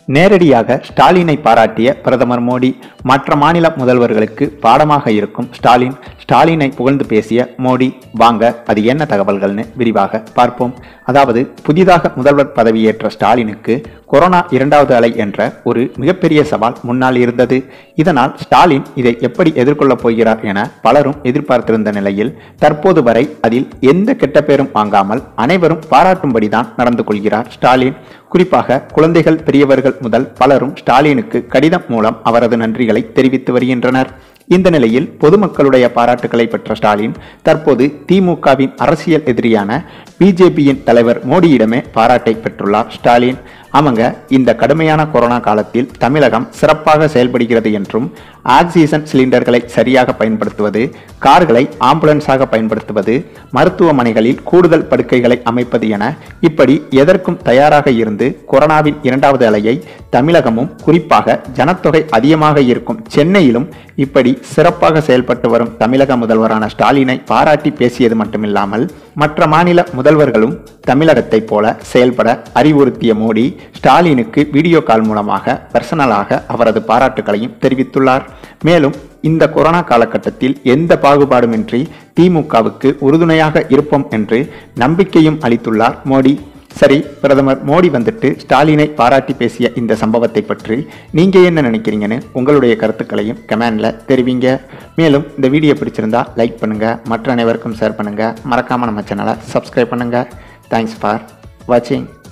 நேரடியாக ஸ்டாலினை பாராட்டிய பிரதமர் மோடி மற்ற மாநில முதல்வர்களுக்கு பாடமாக இருக்கும் ஸ்டாலின் ஸ்டாலினை புகழ்ந்து பேசிய மோடி வாங்க அது என்ன தகவல்கள்னு விரிவாக பார்ப்போம் அதாவது புதிதாக முதல்வர் பதவியேற்ற ஸ்டாலினுக்கு கொரோனா இரண்டாவது அலை என்ற ஒரு மிகப்பெரிய சவால் முன்னால் இருந்தது இதனால் ஸ்டாலின் இதை எப்படி எதிர்கொள்ளப் போகிறார் என பலரும் எதிர்பார்த்திருந்த நிலையில் தற்போது வரை அதில் எந்த கெட்ட பேரும் வாங்காமல் அனைவரும் பாராட்டும்படிதான் நடந்து கொள்கிறார் ஸ்டாலின் குறிப்பாக குழந்தைகள் பெரியவர்கள் முதல் பலரும் ஸ்டாலினுக்கு கடிதம் மூலம் அவரது நன்றிகளை தெரிவித்து வருகின்றனர் இந்த நிலையில் பொதுமக்களுடைய பாராட்டுகளை பெற்ற ஸ்டாலின் தற்போது திமுகவின் அரசியல் எதிரியான பிஜேபியின் தலைவர் மோடியிடமே பாராட்டை பெற்றுள்ளார் ஸ்டாலின் ஆமாங்க இந்த கடுமையான கொரோனா காலத்தில் தமிழகம் சிறப்பாக செயல்படுகிறது என்றும் ஆக்சிஜன் சிலிண்டர்களை சரியாக பயன்படுத்துவது கார்களை ஆம்புலன்ஸாக பயன்படுத்துவது மருத்துவமனைகளில் கூடுதல் படுக்கைகளை அமைப்பது என இப்படி எதற்கும் தயாராக இருந்து கொரோனாவின் இரண்டாவது அலையை தமிழகமும் குறிப்பாக ஜனத்தொகை அதிகமாக இருக்கும் சென்னையிலும் இப்படி சிறப்பாக செயல்பட்டு வரும் தமிழக முதல்வரான ஸ்டாலினை பாராட்டி பேசியது மட்டுமில்லாமல் மற்ற மாநில முதல்வர்களும் தமிழகத்தைப் போல செயல்பட அறிவுறுத்திய மோடி ஸ்டாலினுக்கு வீடியோ கால் மூலமாக பர்சனலாக அவரது பாராட்டுகளையும் தெரிவித்துள்ளார் மேலும் இந்த கொரோனா காலகட்டத்தில் எந்த பாகுபாடுமின்றி திமுகவுக்கு உறுதுணையாக இருப்போம் என்று நம்பிக்கையும் அளித்துள்ளார் மோடி சரி பிரதமர் மோடி வந்துட்டு ஸ்டாலினை பாராட்டி பேசிய இந்த சம்பவத்தை பற்றி நீங்க என்ன நினைக்கிறீங்கன்னு உங்களுடைய கருத்துக்களையும் கமெண்ட்ல தெரிவிங்க மேலும் இந்த வீடியோ பிடிச்சிருந்தா லைக் பண்ணுங்க மற்ற அனைவருக்கும் ஷேர் பண்ணுங்க மறக்காம நம்ம சேனலை சப்ஸ்கிரைப் பண்ணுங்க தேங்க்ஸ் ஃபார் வாட்சிங்